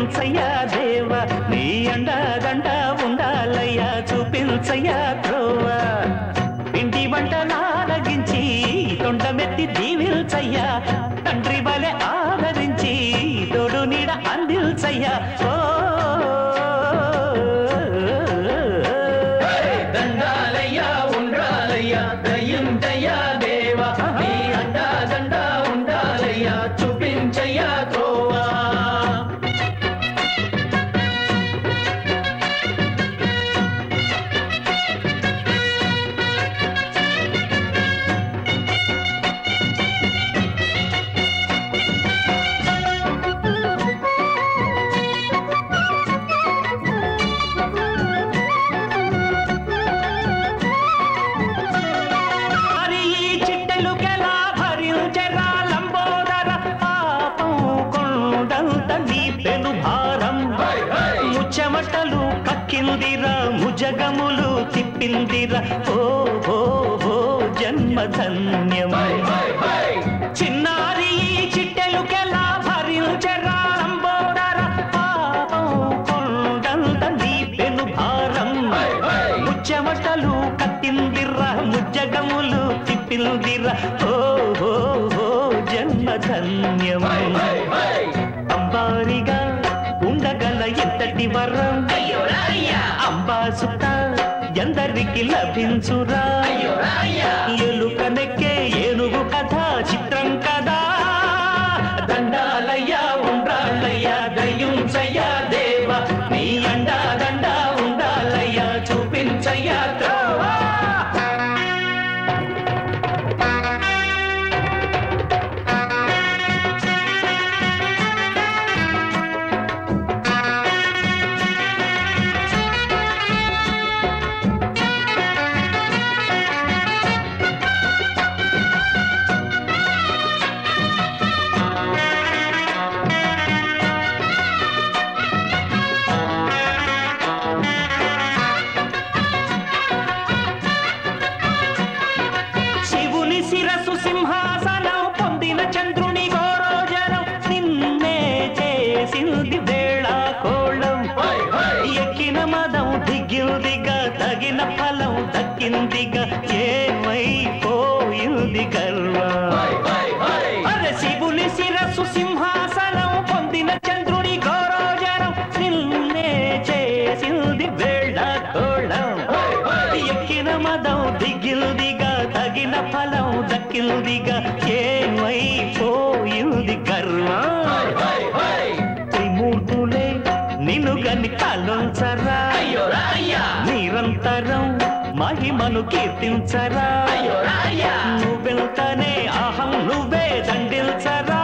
దయించయ్యా దేవ నీ అండ దండ ఉండాలయ్యా చూపించయ్యా త్రోవ పిండి వంటలారగించి తొండమెత్తి దీవిల్చయ్యా తండ్రి వలె ఆదరించి తోడు నీడ అందిల్చయ్యా ఓ దండాలయ్యా ఉండాలయ్యా దయ్యుంటయ్యా దేవా నీ అండా దండ ఉండాలయ్యా చూపించయ్యా త్రోవా మరి ఈ చిట్టెలుకెలా భరించెరా లంబోదర పాపం కొండంత నీ పెను భారం ముచ్చమటలు కక్కిందిరా ముజగములు తిప్పిందిరా ఓ ఓ ఓ జన్మధన్యం చిన్నారి ఈ చిట్టెలుకెలా భరించెరా లంబోదర పాపం కొండంత నీ పెను భారం ముచ్చమటలు కత్తిందిర్రా ముజ్జగములు తిప్పిందిర్రా ఓ ఓ ఓ జన్మధన్యం అంబారిగా ఉండగల ఎంతటి వరం అంబాసుత ఎందరికి లభించురా ఎలుక నెక్కే ఏనుగు కథ చిత్రం కదా దండాలయ్యా ఉండాలయ్యా దయ్యుంచయ్యా దేవ నీ అండా దండ ఉండాలయ్యా చూపించయ్యా త్రోవా శివుని శిరసు సింహాసనం పొందిన చంద్రుని గోరోజనం నిన్నే చేసింది వేళ కోళం ఎక్కిన మదం దిగిందిగా తగిన ఫలం దక్కిందిగా ఏమైపోయింది గర్వం అరే శివుని శిరస్సు సింహాసనం పొందిన చంద్రుని గౌరవజనం నిన్నే చేసింది వేళ కోళం ఎక్కిన మదం దిగిల్దిగా తగిన ఫలం దక్కిల్దిగా ఏమైపోయింది గర్వం త్రిమూర్తులే నిన్ను గని కలుంచరా నిరంతరం మహిమను కీర్తించరా నువ్వెళ్తానే అహం నువ్వే దండిల్చరా